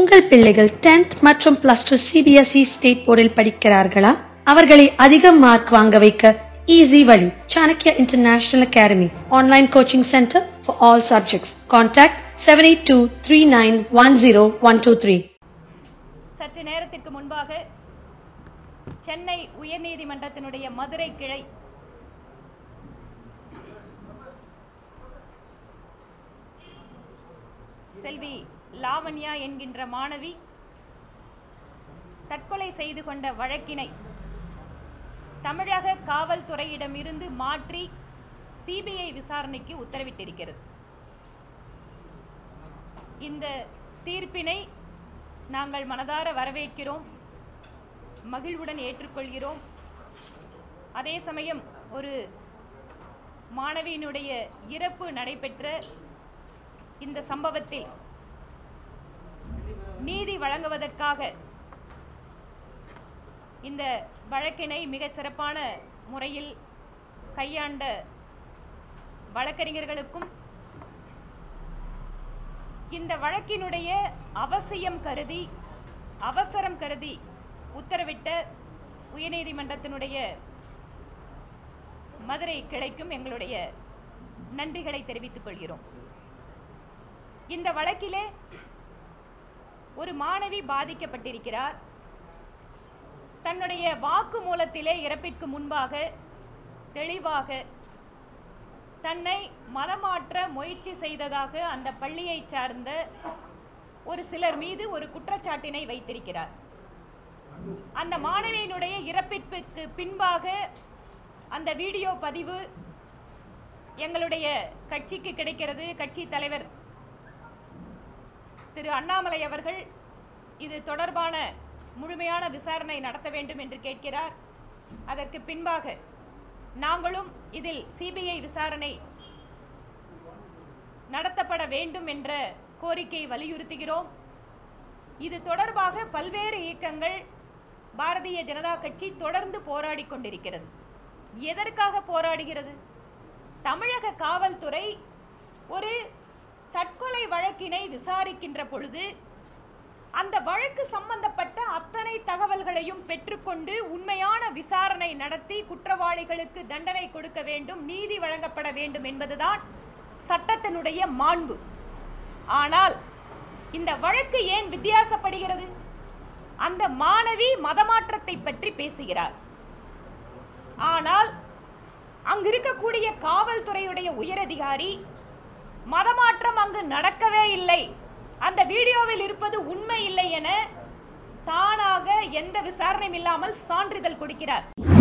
உங்கள் பிள்ளைகள் 10th மற்றும் பிளஸ் டூ சிபிஎஸ்இ ஸ்டேட் போர்டில் படிக்கிறார்களா அவர்களை அதிக மார்க் வாங்க வைக்க ஈஸி வழி Chanakya international academy online coaching centre for all subjects contact seven eight two three nine one zero one two three சற்று நேரத்திற்கு முன்பாக சென்னை உயர்நீதிமன்றத்தினுடைய மதுரை கிளை செல்வி லாவண்யா என்கின்ற மாணவி தற்கொலை செய்து கொண்ட வழக்கினை தமிழக காவல்துறையிடமிருந்து மாற்றி சிபிஐ விசாரணைக்கு உத்தரவிட்டிருக்கிறது இந்த தீர்ப்பினை நாங்கள் மனதார வரவேற்கிறோம் மகிழ்வுடன் ஏற்றுக்கொள்கிறோம் அதே சமயம் ஒரு மாணவியினுடைய இறப்பு நடைபெற்ற இந்த சம்பவத்தில் நீதி வழங்குவதற்காக இந்த வழக்கினை மிக சிறப்பான முறையில் கையாண்ட வழக்கறிஞர்களுக்கும் இந்த வழக்கினுடைய அவசியம் கருதி அவசரம் கருதி உத்தரவிட்ட உயர்நீதிமன்றத்தினுடைய மதுரை கிளைக்கும் எங்களுடைய நன்றிகளை தெரிவித்துக் கொள்கிறோம் இந்த வழக்கிலே ஒரு மாணவி பாதிக்கப்பட்டிருக்கிறார் தன்னுடைய வாக்குமூலத்திலே இறப்பிற்கு முன்பாக தெளிவாக தன்னை மதமாற்ற முயற்சி செய்ததாக அந்த பள்ளியைச் சார்ந்த ஒரு சிலர் மீது ஒரு குற்றச்சாட்டினை வைத்திருக்கிறார் அந்த மாணவியினுடைய இறப்பிற்கு பின்பாக அந்த வீடியோ பதிவு எங்களுடைய கட்சிக்கு கிடைக்கிறது கட்சி தலைவர் திரு அண்ணாமலை அவர்கள் இது தொடர்பான முழுமையான விசாரணை நடத்த வேண்டும் என்று கேட்கிறார் அதற்கு பின்பாக நாங்களும் இதில் சிபிஐ விசாரணை நடத்தப்பட வேண்டும் என்ற கோரிக்கை வலியுறுத்துகிறோம் இது தொடர்பாக பல்வேறு இயக்கங்கள் பாரதிய ஜனதா கட்சி தொடர்ந்து போராடி கொண்டிருக்கிறது எதற்காக போராடுகிறது தமிழக காவல்துறை ஒரு தற்கொலை வழக்கினை விசாரிக்கின்ற பொழுது அந்த வழக்கு சம்பந்தப்பட்ட அத்தனை தகவல்களையும் பெற்றுக்கொண்டு உண்மையான விசாரணை நடத்தி குற்றவாளிகளுக்கு தண்டனை கொடுக்க வேண்டும் நீதி வழங்கப்பட வேண்டும் என்பதுதான் சட்டத்தினுடைய மாண்பு ஆனால் இந்த வழக்கு ஏன் வித்தியாசப்படுகிறது அந்த மாணவி மதமாற்றத்தை பற்றி பேசுகிறார் ஆனால் அங்கு இருக்கக்கூடிய காவல்துறையுடைய உயரதிகாரி மதமாற்றம் அங்கு நடக்கவே இல்லை அந்த வீடியோவில் இருப்பது உண்மை இல்லை என தானாக எந்த விசாரணையும் இல்லாமல் சான்றிதழ் கொடுக்கிறார்